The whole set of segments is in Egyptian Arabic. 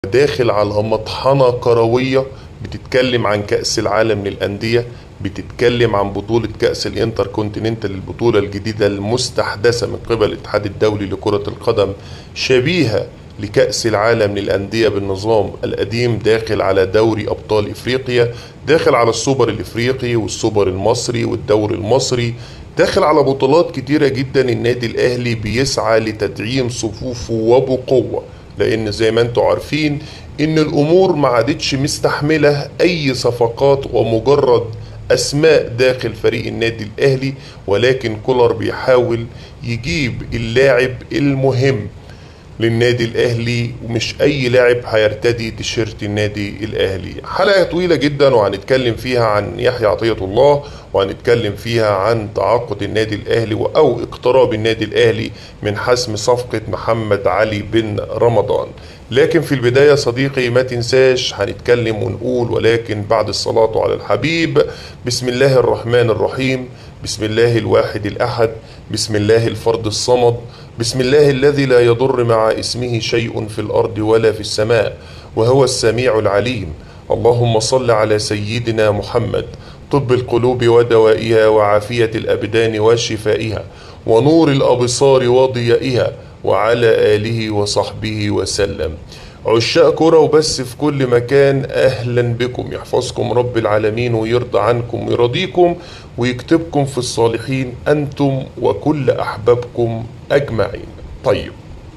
داخل على مطحنة كروية بتتكلم عن كأس العالم للأندية بتتكلم عن بطولة كأس الانتر كونتيننتال البطولة الجديدة المستحدثة من قبل الاتحاد الدولي لكرة القدم شبيهة لكأس العالم للأندية بالنظام القديم داخل على دوري أبطال إفريقيا داخل على السوبر الإفريقي والسوبر المصري والدوري المصري داخل على بطولات كتيرة جدا النادي الأهلي بيسعى لتدعيم صفوفه وبقوة لأن زي ما انتم عارفين إن الأمور ما عادتش مستحملة أي صفقات ومجرد أسماء داخل فريق النادي الأهلي ولكن كولر بيحاول يجيب اللاعب المهم للنادي الاهلي ومش اي لاعب هيرتدي تيشيرت النادي الاهلي حلقه طويله جدا وهنتكلم فيها عن يحيى عطيه الله وهنتكلم فيها عن تعاقد النادي الاهلي او اقتراب النادي الاهلي من حسم صفقه محمد علي بن رمضان لكن في البدايه صديقي ما تنساش هنتكلم ونقول ولكن بعد الصلاه على الحبيب بسم الله الرحمن الرحيم بسم الله الواحد الاحد بسم الله الفرد الصمد بسم الله الذي لا يضر مع اسمه شيء في الارض ولا في السماء وهو السميع العليم اللهم صل على سيدنا محمد طب القلوب ودوائها وعافيه الابدان وشفائها ونور الابصار وضيائها وعلى اله وصحبه وسلم عشاق كرة وبس في كل مكان أهلا بكم يحفظكم رب العالمين ويرضى عنكم ويرضيكم ويكتبكم في الصالحين أنتم وكل أحبابكم أجمعين طيب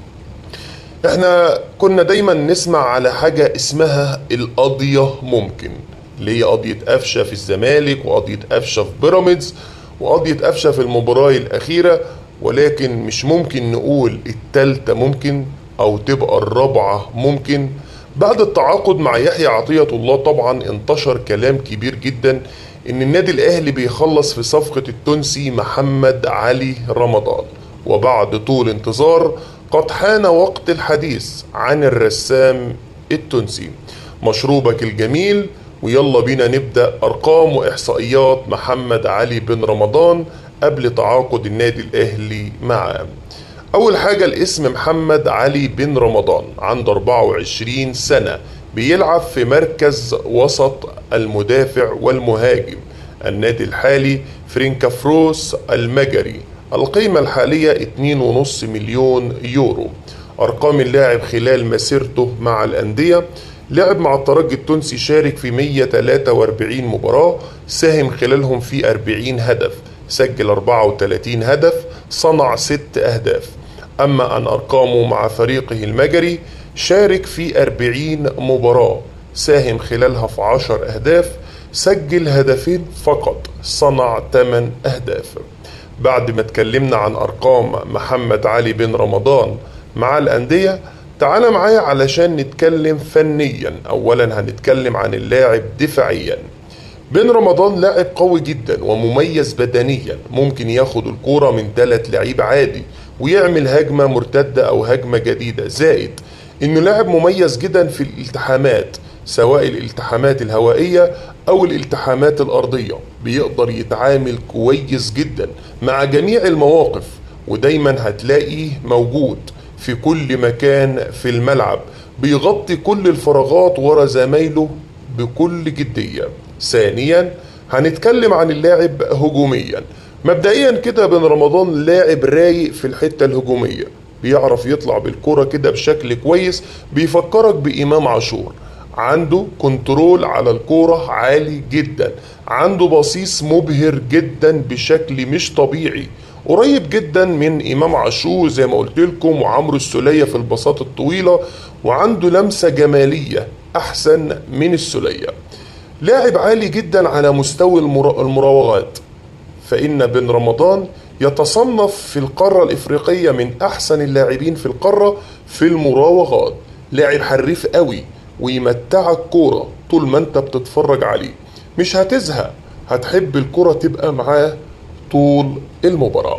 احنا كنا دايما نسمع على حاجة اسمها القضية ممكن اللي هي قضية قفشة في الزمالك وقضية قفشة في بيراميدز وقضية قفشة في المباراة الأخيرة ولكن مش ممكن نقول التالتة ممكن او تبقى الرابعه ممكن بعد التعاقد مع يحيى عطيه الله طبعا انتشر كلام كبير جدا ان النادي الاهلي بيخلص في صفقه التونسي محمد علي رمضان وبعد طول انتظار قد حان وقت الحديث عن الرسام التونسي مشروبك الجميل ويلا بينا نبدا ارقام واحصائيات محمد علي بن رمضان قبل تعاقد النادي الاهلي معاه أول حاجة الاسم محمد علي بن رمضان عنده 24 سنة بيلعب في مركز وسط المدافع والمهاجم النادي الحالي فرينكافروس المجري القيمة الحالية 2.5 مليون يورو أرقام اللاعب خلال مسيرته مع الأندية لعب مع الترجي التونسي شارك في 143 مباراة ساهم خلالهم في 40 هدف سجل 34 هدف صنع 6 أهداف أما عن أرقامه مع فريقه المجري شارك في 40 مباراة ساهم خلالها في 10 أهداف سجل هدفين فقط صنع 8 أهداف بعد ما اتكلمنا عن أرقام محمد علي بن رمضان مع الأندية تعال معايا علشان نتكلم فنيا أولا هنتكلم عن اللاعب دفاعيا بن رمضان لاعب قوي جدا ومميز بدنيا ممكن ياخد الكورة من ثلاث لعيب عادي ويعمل هجمة مرتدة أو هجمة جديدة زائد إنه لاعب مميز جدا في الالتحامات سواء الالتحامات الهوائية أو الالتحامات الأرضية بيقدر يتعامل كويس جدا مع جميع المواقف ودايما هتلاقيه موجود في كل مكان في الملعب بيغطي كل الفراغات ورا زمايله بكل جدية ثانيا هنتكلم عن اللاعب هجوميا مبدئيا كده بن رمضان لاعب رايق في الحتة الهجومية بيعرف يطلع بالكرة كده بشكل كويس بيفكرك بإمام عاشور عنده كنترول على الكورة عالي جدا عنده بصيص مبهر جدا بشكل مش طبيعي قريب جدا من إمام عاشور زي ما قلت لكم وعمرو السولية في البساط الطويلة وعنده لمسة جمالية أحسن من السولية لاعب عالي جدا على مستوى المراوغات فإن بن رمضان يتصنف في القارة الإفريقية من أحسن اللاعبين في القارة في المراوغات لاعب حريف قوي ويمتعك كورة طول ما انت بتتفرج عليه مش هتزهق هتحب الكرة تبقى معاه طول المباراة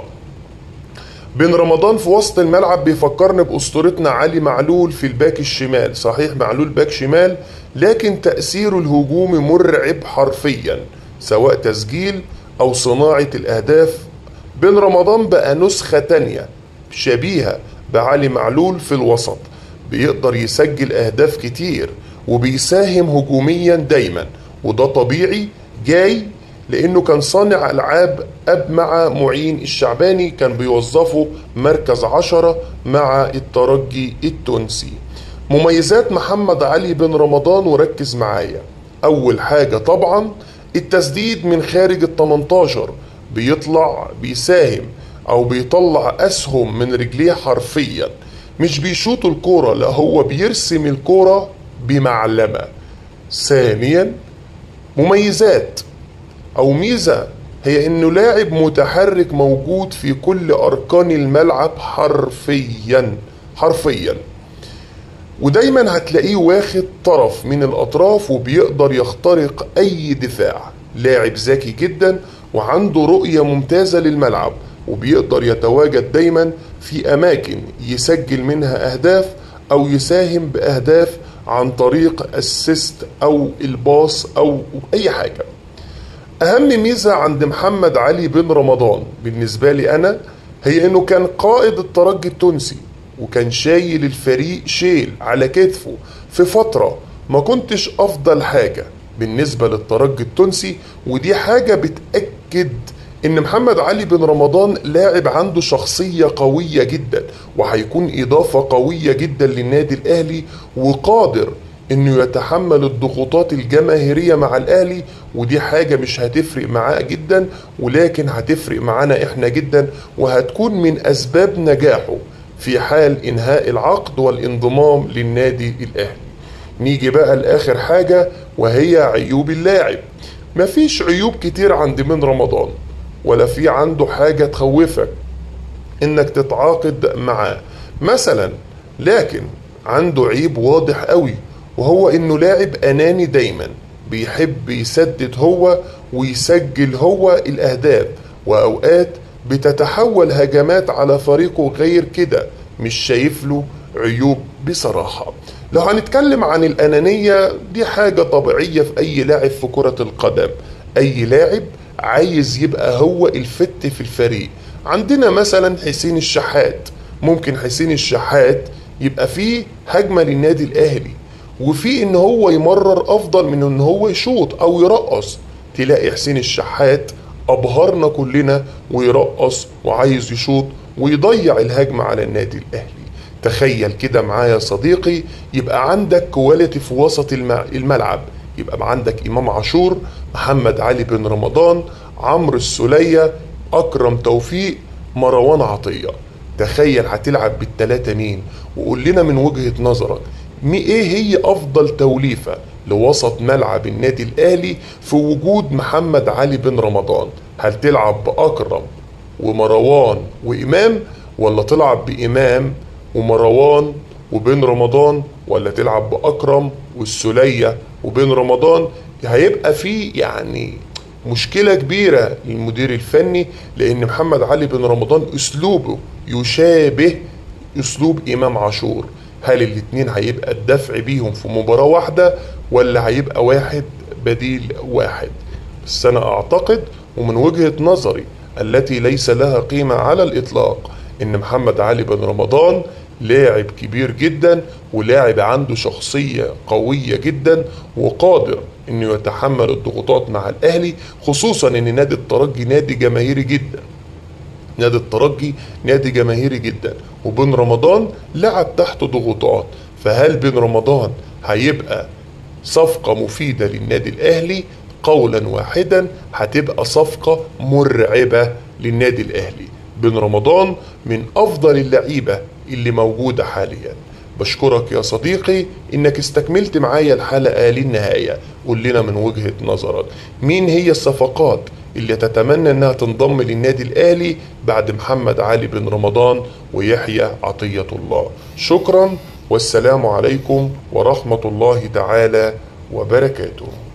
بن رمضان في وسط الملعب بيفكرني بأسطورتنا علي معلول في الباك الشمال صحيح معلول باك شمال لكن تأثيره الهجومي مرعب حرفيا سواء تسجيل أو صناعة الأهداف بن رمضان بقى نسخة تانية شبيهة بعلي معلول في الوسط بيقدر يسجل اهداف كتير وبيساهم هجوميا دايما وده طبيعي جاي لانه كان صانع العاب اب مع معين الشعباني كان بيوظفه مركز عشرة مع الترجي التونسي مميزات محمد علي بن رمضان وركز معايا اول حاجة طبعا التسديد من خارج ال 18 بيطلع بيساهم او بيطلع اسهم من رجليه حرفيا مش بيشوط الكورة لا هو بيرسم الكورة بمعلمة ثانيا مميزات او ميزة هي انه لاعب متحرك موجود في كل اركان الملعب حرفيا حرفيا ودايما هتلاقيه واخد طرف من الاطراف وبيقدر يخترق اي دفاع لاعب ذكي جدا وعنده رؤية ممتازة للملعب وبيقدر يتواجد دايما في اماكن يسجل منها اهداف او يساهم باهداف عن طريق اسيست او الباص او اي حاجه اهم ميزه عند محمد علي بن رمضان بالنسبه لي انا هي انه كان قائد الترجي التونسي وكان شايل الفريق شيل على كتفه في فتره ما كنتش افضل حاجه بالنسبه للترجي التونسي ودي حاجه بتاكد ان محمد علي بن رمضان لاعب عنده شخصية قوية جدا وهيكون اضافة قوية جدا للنادي الاهلي وقادر انه يتحمل الضغوطات الجماهيرية مع الاهلي ودي حاجة مش هتفرق معاه جدا ولكن هتفرق معانا احنا جدا وهتكون من اسباب نجاحه في حال انهاء العقد والانضمام للنادي الاهلي نيجي بقى لاخر حاجة وهي عيوب اللاعب مفيش عيوب كتير عند من رمضان ولا في عنده حاجة تخوفك انك تتعاقد معاه مثلا لكن عنده عيب واضح قوي وهو انه لاعب اناني دايما بيحب يسدد هو ويسجل هو الاهداف واوقات بتتحول هجمات على فريقه غير كده مش شايف له عيوب بصراحة لو هنتكلم عن الأنانية دي حاجة طبيعية في أي لاعب في كرة القدم أي لاعب عايز يبقى هو الفت في الفريق عندنا مثلا حسين الشحات ممكن حسين الشحات يبقى فيه هجمة للنادي الأهلي وفي ان هو يمرر افضل من ان هو يشوط او يرقص تلاقي حسين الشحات ابهرنا كلنا ويرقص وعايز يشوط ويضيع الهجمة على النادي الاهلي تخيل كده معايا يا صديقي يبقى عندك كواليتي في وسط الملعب يبقى عندك امام عاشور محمد علي بن رمضان عمرو السولية اكرم توفيق مروان عطية تخيل هتلعب بالتلاتة مين وقول لنا من وجهة نظرك مي ايه هي افضل توليفة لوسط ملعب النادي الاهلي في وجود محمد علي بن رمضان هل تلعب باكرم ومروان وامام ولا تلعب بامام ومروان وبين رمضان ولا تلعب باكرم والسوليه وبين رمضان هيبقى في يعني مشكله كبيره للمدير الفني لان محمد علي بن رمضان اسلوبه يشابه اسلوب امام عاشور هل الاتنين هيبقى الدفع بيهم في مباراه واحده ولا هيبقى واحد بديل واحد بس انا اعتقد ومن وجهه نظري التي ليس لها قيمه على الاطلاق ان محمد علي بن رمضان لاعب كبير جدا ولاعب عنده شخصية قوية جدا وقادر انه يتحمل الضغوطات مع الاهلي خصوصا ان نادي الترجي نادي جماهيري جدا نادي الترجي نادي جماهيري جدا وبن رمضان لعب تحت ضغوطات فهل بن رمضان هيبقى صفقة مفيدة للنادي الاهلي قولا واحدا هتبقى صفقة مرعبة للنادي الاهلي بن رمضان من افضل اللعيبة اللي موجودة حاليا بشكرك يا صديقي انك استكملت معايا الحلقة للنهاية قول لنا من وجهة نظرك مين هي الصفقات اللي تتمنى انها تنضم للنادي الاهلي بعد محمد علي بن رمضان ويحيى عطية الله شكرا والسلام عليكم ورحمة الله تعالى وبركاته